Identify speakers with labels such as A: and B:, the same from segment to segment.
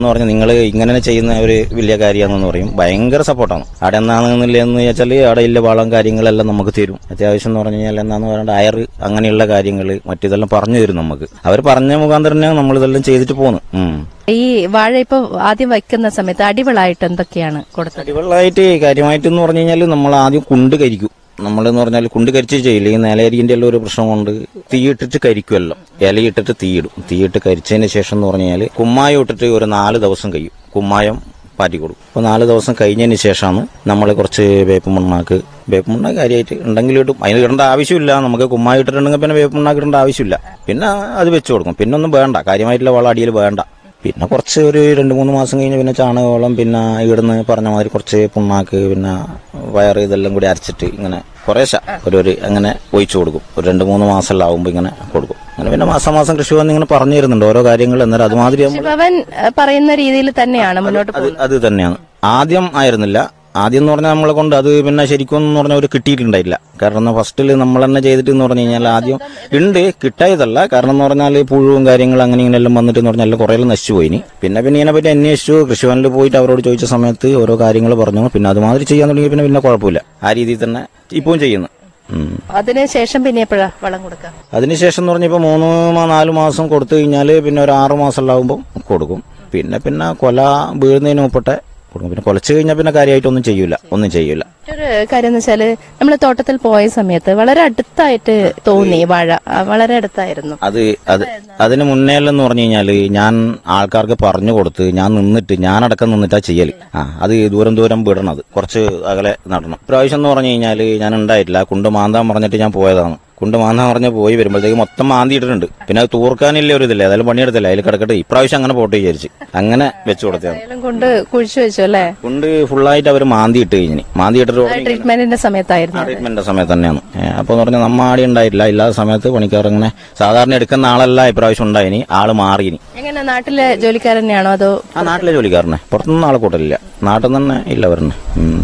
A: എന്ന് പറഞ്ഞാൽ നിങ്ങൾ ഇങ്ങനെ ചെയ്യുന്ന ഒരു വലിയ കാര്യമാണെന്ന് പറയും ഭയങ്കര സപ്പോർട്ടാണ് അവിടെ എന്നാണെന്നില്ല എന്ന് വെച്ചാൽ അവിടെ ഇല്ല വളം കാര്യങ്ങളെല്ലാം നമുക്ക് തരും അത്യാവശ്യം എന്ന് പറഞ്ഞു കഴിഞ്ഞാൽ എന്നാന്ന് പറയേണ്ട അയർ അങ്ങനെയുള്ള കാര്യങ്ങൾ മറ്റിതെല്ലാം പറഞ്ഞു തരും നമുക്ക് അവർ പറഞ്ഞ മുഖാന്തരം തന്നെ നമ്മൾ ഇതെല്ലാം ചെയ്തിട്ട് പോന്നു ഉം.
B: ഈ വാഴ ഇപ്പൊ ആദ്യം വയ്ക്കുന്ന സമയത്ത് അടിവളായിട്ട് എന്തൊക്കെയാണ് കൊടുത്തത്
A: അടിവെള്ളമായിട്ട് കാര്യമായിട്ട് എന്ന് പറഞ്ഞു കഴിഞ്ഞാൽ നമ്മൾ ആദ്യം കുണ്ട് കരിക്കും നമ്മളെന്ന് പറഞ്ഞാൽ കുണ്ട് കരിച്ച് ചെയ്യില്ല ഈ നിലയരിന്റെ എല്ലാം ഒരു പ്രശ്നം കൊണ്ട് തീയിട്ടിട്ട് കരിക്കുമല്ലോ ഇലയിട്ടിട്ട് തീയിടും തീയിട്ട് കരിച്ചതിന് ശേഷം എന്ന് പറഞ്ഞു കഴിഞ്ഞാൽ കുമ്മായം ഇട്ടിട്ട് ഒരു നാല് ദിവസം കഴിയും കുമ്മായം പാറ്റി കൊടുക്കും അപ്പോൾ നാല് ദിവസം കഴിഞ്ഞതിന് ശേഷമാണ് നമ്മൾ കുറച്ച് വേപ്പ് മണ്ണാക്ക് വേപ്പ് മണ്ണാക്ക് കാര്യമായിട്ട് ഉണ്ടെങ്കിൽ ഇടും അതിന് ഇടേണ്ട ആവശ്യമില്ല നമുക്ക് കുമ്മായി ഇട്ടിട്ടുണ്ടെങ്കിൽ പിന്നെ വേപ്പ് മണ്ണാക്ക് ഇടേണ്ട ആവശ്യമില്ല പിന്നെ അത് വെച്ച് കൊടുക്കും പിന്നെ ഒന്നും വേണ്ട കാര്യമായിട്ടുള്ള വളം അടിയിൽ വേണ്ട പിന്നെ കുറച്ച് ഒരു രണ്ട് മൂന്ന് മാസം കഴിഞ്ഞ് പിന്നെ ചാണകവളം പിന്നെ ഇവിടുന്ന് പറഞ്ഞ മാതിരി കുറച്ച് പുണ്ണാക്ക് പിന്നെ വയറ് ഇതെല്ലാം കൂടി അരച്ചിട്ട് ഇങ്ങനെ കുറേശ്ശെ ഒരു ഒരു അങ്ങനെ ഒഴിച്ചു കൊടുക്കും ഒരു രണ്ട് മൂന്ന് മാസമെല്ലാം ആകുമ്പോൾ ഇങ്ങനെ കൊടുക്കും അങ്ങനെ പിന്നെ മാസം മാസം കൃഷി വന്ന് ഇങ്ങനെ പറഞ്ഞു തരുന്നുണ്ട് ഓരോ കാര്യങ്ങൾ എന്നാലും അതുമാതിരി നമ്മൾ
B: ശിവൻ ഏഹ്, പറയുന്ന രീതിയിൽ തന്നെയാണ് മുന്നോട്ട്
A: അത് അത് തന്നെയാണ് ആദ്യം ആയിരുന്നില്ല ആദ്യം എന്ന് പറഞ്ഞാൽ നമ്മളെ കൊണ്ട് അത് പിന്നെ ശരിക്കും എന്ന് പറഞ്ഞാൽ ഒരു കിട്ടിയിട്ടുണ്ടായില്ല കാരണം ഫസ്റ്റിൽ നമ്മൾ തന്നെ ചെയ്തിട്ട് എന്ന് പറഞ്ഞു കഴിഞ്ഞാൽ ആദ്യം ഉണ്ട് കിട്ടായതല്ല കാരണം എന്ന് പറഞ്ഞാൽ പുഴുവും കാര്യങ്ങളും അങ്ങനെ ഇങ്ങനെ എല്ലാം വന്നിട്ട് എന്ന് പറഞ്ഞാൽ കുറേ നശിച്ചു പോയിനി പിന്നെ പിന്നെ ഇതിനെപ്പറ്റി അന്വേഷിച്ചു കൃഷിഭവനിൽ പോയിട്ട് അവരോട് ചോദിച്ച സമയത്ത് ഓരോ കാര്യങ്ങൾ പറഞ്ഞു പിന്നെ അതുമാതിരി ചെയ്യാൻ തുടങ്ങി പിന്നെ പിന്നെ കുഴപ്പമില്ല ആ രീതിയിൽ തന്നെ ഇപ്പവും ചെയ്യുന്നു ഉം.
B: അതിന് ശേഷം പിന്നെ എപ്പോഴാ വളം കൊടുക്കുക
A: അതിനുശേഷം എന്ന് പറഞ്ഞാൽ ഇപ്പോൾ മൂന്ന് മാ- നാല് മാസം കൊടുത്തു കഴിഞ്ഞാൽ പിന്നെ ഒരു ആറ് മാസം ആകുമ്പോൾ കൊടുക്കും പിന്നെ പിന്നെ കൊല വീഴുന്നതിന് മുപ്പട്ടെ കൊടുക്കും പിന്നെ കൊലച്ചു കഴിഞ്ഞാൽ പിന്നെ കാര്യമായിട്ടൊന്നും ചെയ്യൂല ഒന്നും ചെയ്യൂല
B: മറ്റൊരു കാര്യം എന്ന് വെച്ചാല് നമ്മൾ തോട്ടത്തിൽ പോയ സമയത്ത് വളരെ അടുത്തായിട്ട് തോന്നി വാഴ ആ, വളരെ അടുത്തായിരുന്നു
A: അത് അത് അതിന് മുന്നേ എന്ന് പറഞ്ഞു കഴിഞ്ഞാല് ഞാൻ ആൾക്കാർക്ക് പറഞ്ഞു കൊടുത്ത് ഞാൻ നിന്നിട്ട് ഞാനടക്കം നിന്നിട്ടാ ചെയ്യല് ആ അത് ദൂരം ദൂരം വിടണത് കുറച്ച് അകലെ നടണം ഇപ്രാവശ്യം എന്ന് പറഞ്ഞു കഴിഞ്ഞാല് ഞാൻ ഉണ്ടായിട്ടില്ല കുണ്ട് മാന്താൻ പറഞ്ഞിട്ട് ഞാൻ പോയതാണ് കുണ്ട് മാന്താൻ പറഞ്ഞ് പോയി വരുമ്പോഴത്തേക്ക് മൊത്തം മാന്തി ഇട്ടിട്ടുണ്ട് പിന്നെ അത് തൂർക്കാനില്ല ഒരു ഇതില്ല ഏതായാലും പണിയെടുത്തില്ല അതിൽ കിടക്കട്ടെ ഇപ്രാവശ്യം അങ്ങനെ പോട്ട് വിചാരിച്ച് അങ്ങനെ വെച്ചു കൊടുത്തതാണ്
B: ഏലം കൊണ്ട് കുഴിച്ചു വെച്ചു അല്ലേ
A: കുണ്ട് ഫുള്ളായിട്ട് അവർ മാന്തി ഇട്ട് കഴിഞ്ഞിന് മാന്തി ഇട്ടിട്ട് ഉടനെ
B: ട്രീറ്റ്മെന്റിന്റെ സമയത്തായിരുന്നു
A: ട്രീറ്റ്മെന്റിന്റെ സമയത്ത് തന്നെയാണ് അപ്പോൾ എന്ന് പറഞ്ഞാൽ നമ്മ ആടി ഉണ്ടായിട്ടില്ല ഇല്ലാത്ത സമയത്ത് പണിക്കാർ ഇങ്ങനെ സാധാരണ എടുക്കുന്ന ആളല്ല ഇപ്രാവശ്യം ഉണ്ടായിനി ആള് മാറിയിനി
B: എങ്ങനെ നാട്ടിലെ ജോലിക്കാരൻ തന്നെയാണോ അതോ
A: ആ നാട്ടിലെ ജോലിക്കാരനെ പുറത്തുനിന്ന് ആളെ കൂട്ടലില്ല നാട്ടിൽ നിന്ന് തന്നെ ഇല്ല അവരനെ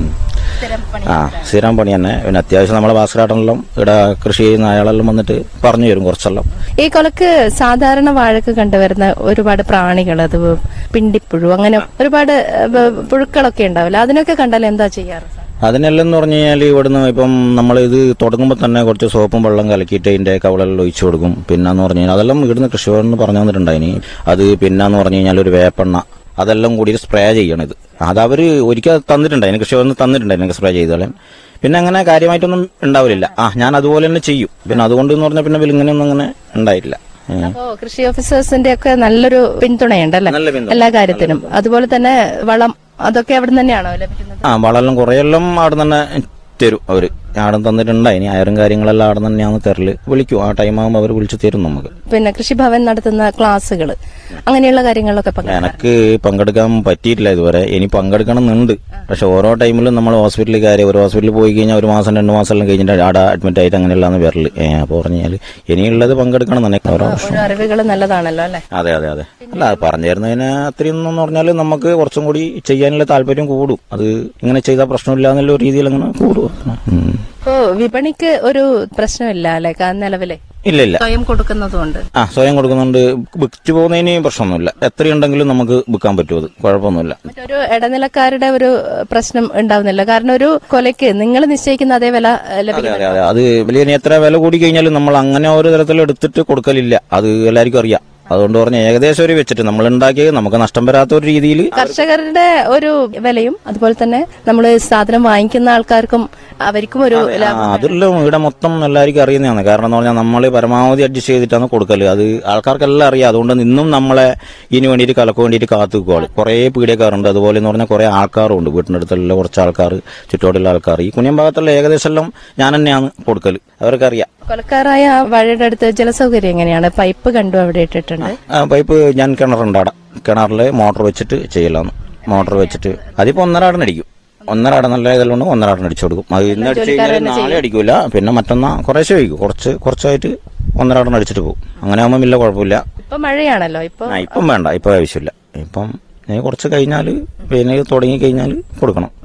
A: ആ സ്ഥിരം പണി തന്നെ പിന്നെ അത്യാവശ്യം നമ്മളെ ഭാസ്കരാട്ടെല്ലാം ഇവിടെ കൃഷി ചെയ്യുന്ന അയാളെല്ലാം വന്നിട്ട് പറഞ്ഞു തരും കുറച്ചെല്ലാം
B: ഈ കൊലക്ക് സാധാരണ വാഴക്ക് കണ്ടുവരുന്ന ഒരുപാട് പ്രാണികൾ അത് പിണ്ടിപ്പുഴു അങ്ങനെ ഒരുപാട് ഏഹ്, പുഴുക്കളൊക്കെ ഉണ്ടാവില്ല അതിനൊക്കെ കണ്ടാൽ എന്താ ചെയ്യാറ്
A: അതിനെല്ലാം എന്ന് പറഞ്ഞു കഴിഞ്ഞാൽ ഇവിടുന്ന് ഇപ്പം നമ്മൾ ഇത് തുടങ്ങുമ്പോൾ തന്നെ കുറച്ച് സോപ്പും വെള്ളം കലക്കിയിട്ട് അതിന്റെ കവളെല്ലാം ഒഴിച്ചു കൊടുക്കും പിന്നെന്ന് പറഞ്ഞു കഴിഞ്ഞാൽ അതെല്ലാം ഇവിടുന്ന് കൃഷിഭവനിൽ പറഞ്ഞു തന്നിട്ടുണ്ടായിനി അത് പിന്നെന്ന് പറഞ്ഞു കഴിഞ്ഞാൽ ഒരു വേപ്പെണ്ണ അതെല്ലാം കൂടി സ്പ്രേ ചെയ്യണം ഇത് അത് അവർ ഒരിക്കൽ തന്നിട്ടുണ്ടായിരുന്നു കൃഷിഭവനിൽ തന്നിട്ടുണ്ടായിരുന്നു സ്പ്രേ ചെയ്തോളാൻ പിന്നെ അങ്ങനെ കാര്യമായിട്ടൊന്നും ഉണ്ടാവില്ല ആ ഞാൻ അതുപോലെ തന്നെ ചെയ്യും പിന്നെ അതുകൊണ്ട് എന്ന് പറഞ്ഞാൽ പിന്നെ ഇങ്ങനെയൊന്നും അങ്ങനെ ഉണ്ടായിട്ടില്ല ഉം.
B: അപ്പോ കൃഷി ഓഫീസേഴ്സിന്റെ ഒക്കെ നല്ലൊരു പിന്തുണയുണ്ടല്ലേ
A: നല്ല പിന്തുണ.
B: എല്ലാ കാര്യത്തിനും അതുപോലെ തന്നെ വളം അതൊക്കെ അവിടെ തന്നെയാണോ ലഭിക്കുന്നത്
A: ആ വളമെല്ലാം കുറെയെല്ലാം അവിടെ തന്നെ തരും അവര് ആടെ തന്നിട്ടുണ്ട് ഇനി അയറും കാര്യങ്ങളെല്ലാം അവിടെ തന്നെയാണ് തരല് വിളിക്കും ആ ടൈം ആകുമ്പോൾ അവർ വിളിച്ചു തരും നമുക്ക്
B: പിന്നെ കൃഷിഭവൻ നടത്തുന്ന ക്ലാസ്സുകൾ അങ്ങനെയുള്ള കാര്യങ്ങളിലൊക്കെ പങ്കെടുക്കാം
A: എനക്ക് പങ്കെടുക്കാൻ പറ്റിയിട്ടില്ല ഇതുവരെ ഇനി പങ്കെടുക്കണം എന്നുണ്ട് പക്ഷെ ഓരോ ടൈമിലും നമ്മൾ ഹോസ്പിറ്റലിൽ കാര്യം ഒരു ഹോസ്പിറ്റലിൽ പോയി കഴിഞ്ഞാൽ ഒരു മാസം രണ്ട് മാസം എല്ലാം കഴിഞ്ഞിട്ട് അവിടെ അഡ്മിറ്റ് ആയിട്ട് അങ്ങനെയുള്ളതാണ് വരല് ഏ, അപ്പോൾ പറഞ്ഞാൽ ഇനിയുള്ളത് പങ്കെടുക്കണം തന്നെ ഓരോ
B: ഓരോ അറിവുകൾ നല്ലതാണല്ലോ അല്ലെ
A: അതെ അതെ അതെ അല്ല അത് പറഞ്ഞു തരുന്നതിന് അത്രയും എന്ന് പറഞ്ഞാൽ നമുക്ക് കുറച്ചും കൂടി ചെയ്യാനുള്ള താല്പര്യം കൂടും അത് ഇങ്ങനെ ചെയ്താൽ പ്രശ്നമില്ല എന്നുള്ള രീതിയിൽ അങ്ങനെ കൂടും ഉം.
B: ഇപ്പോ വിപണിക്ക് ഒരു പ്രശ്നമില്ല അല്ലെ നിലവിലെ
A: ഇല്ല ഇല്ല
B: സ്വയം കൊടുക്കുന്നതുകൊണ്ട്
A: ആ സ്വയം കൊടുക്കുന്നുണ്ട് വിറ്റ് പോകുന്നതിന് പ്രശ്നമൊന്നുമില്ല എത്രയുണ്ടെങ്കിലും നമുക്ക് വിൽക്കാൻ പറ്റും അത് കുഴപ്പമൊന്നുമില്ല
B: മറ്റൊരു ഇടനിലക്കാരുടെ ഒരു പ്രശ്നം ഉണ്ടാവുന്നില്ല കാരണം ഒരു കൊലയ്ക്ക് നിങ്ങൾ നിശ്ചയിക്കുന്ന അതേ വില ഏഹ്,
A: അതെ
B: ലഭിക്കും
A: അതെ അതെ അത് വലിയ ഇനി എത്ര വില കൂടി കഴിഞ്ഞാലും നമ്മൾ അങ്ങനെ ഒരു തരത്തിൽ എടുത്തിട്ട് കൊടുക്കലില്ല അത് എല്ലാവർക്കും അറിയാം അതുകൊണ്ട് പറഞ്ഞ ഏകദേശം ഒരു വെച്ചിട്ട് നമ്മൾ ഉണ്ടാക്കിയത് നമുക്ക് നഷ്ടം വരാത്ത ഒരു രീതിയിൽ
B: കർഷകരുടെ ഒരു വിലയും അതുപോലെ തന്നെ നമ്മൾ സാധനം വാങ്ങിക്കുന്ന ആൾക്കാർക്കും അവർക്കും ഒരു ലാഭം
A: അതെല്ലാം ഇവിടെ മൊത്തം എല്ലാവർക്കും അറിയുന്നതാണ് കാരണം എന്ന് പറഞ്ഞാൽ നമ്മൾ പരമാവധി അഡ്ജസ്റ്റ് ചെയ്തിട്ടാണ് കൊടുക്കല് അത് ആൾക്കാർക്കെല്ലാം അറിയാം അതുകൊണ്ട് ഇന്നും നമ്മളെ ഇതിന് വേണ്ടിയിട്ട് കലക്ക് വേണ്ടിയിട്ട് കാത്തു നിൽക്കുവാള് കുറേ പീഡിയക്കാരുണ്ട് അതുപോലെ എന്ന് പറഞ്ഞാൽ കുറേ ആൾക്കാരും ഉണ്ട് വീട്ടിൻ്റെ അടുത്തുള്ള കുറച്ച് ആൾക്കാർ ചുറ്റോടുള്ള ആൾക്കാർ ഈ കുഞ്ഞൻ ഭാഗത്തുള്ള ഏകദേശം എല്ലാം ഞാൻ തന്നെയാണ് കൊടുക്കല് അവർക്കറിയാം
B: കൊലക്കാരായ ആ വഴിയുടെ അടുത്ത് ജലസൗകര്യം എങ്ങനെയാണ് പൈപ്പ് കണ്ടു അവിടെ ഇട്ടിട്ടുണ്ട്
A: ആ പൈപ്പ് ഞാൻ കിണറുണ്ട് അവിടെ കിണറിൽ മോട്ടർ വെച്ചിട്ട് ചെയ്യലാണ് മോട്ടർ വെച്ചിട്ട് അതിപ്പോ ഒന്നരാടൻ അടിക്കും ഒന്നരാട നല്ല ഇതെല്ലാം ഒന്നരാടൻ അടിച്ചു കൊടുക്കും അത് ഇന്ന് അടിച്ചു കഴിഞ്ഞാൽ നാളെ അടിക്കൂല പിന്നെ മറ്റന്നാ കുറേശ്ശെ ഒഴിക്കും കുറച്ച് കുറച്ചായിട്ട് ഒന്നരാടൻ അടിച്ചിട്ട് പോകും അങ്ങനെ ആകുമ്പോൾ ഇല്ല കുഴപ്പമില്ല
B: ഇപ്പൊ മഴയാണല്ലോ ഇപ്പൊ
A: ആ ഇപ്പം വേണ്ട ഇപ്പം ആവശ്യമില്ല ഇപ്പം ഇനി കുറച്ച് കഴിഞ്ഞാൽ പിന്നെ തുടങ്ങി കഴിഞ്ഞാൽ കൊടുക്കണം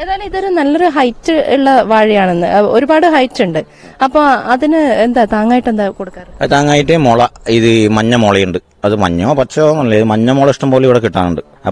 B: ഏതായാലും ഇതൊരു നല്ലൊരു ഹൈറ്റ് ഉള്ള വാഴയാണെന്ന് അഹ് ഒരുപാട് ഹൈറ്റ് ഉണ്ട് അപ്പൊ അതിന് എന്താ താങ്ങായിട്ട് എന്താ കൊടുക്കാറ്
A: അത് താങ്ങായിട്ട് മുള ഇത് മഞ്ഞ മുളയുണ്ട് അത് മഞ്ഞോ പച്ചയോ എന്നല്ല ഇത് മഞ്ഞ മുള ഇഷ്ടം പോലെ ഇവിടെ കിട്ടാനുണ്ട്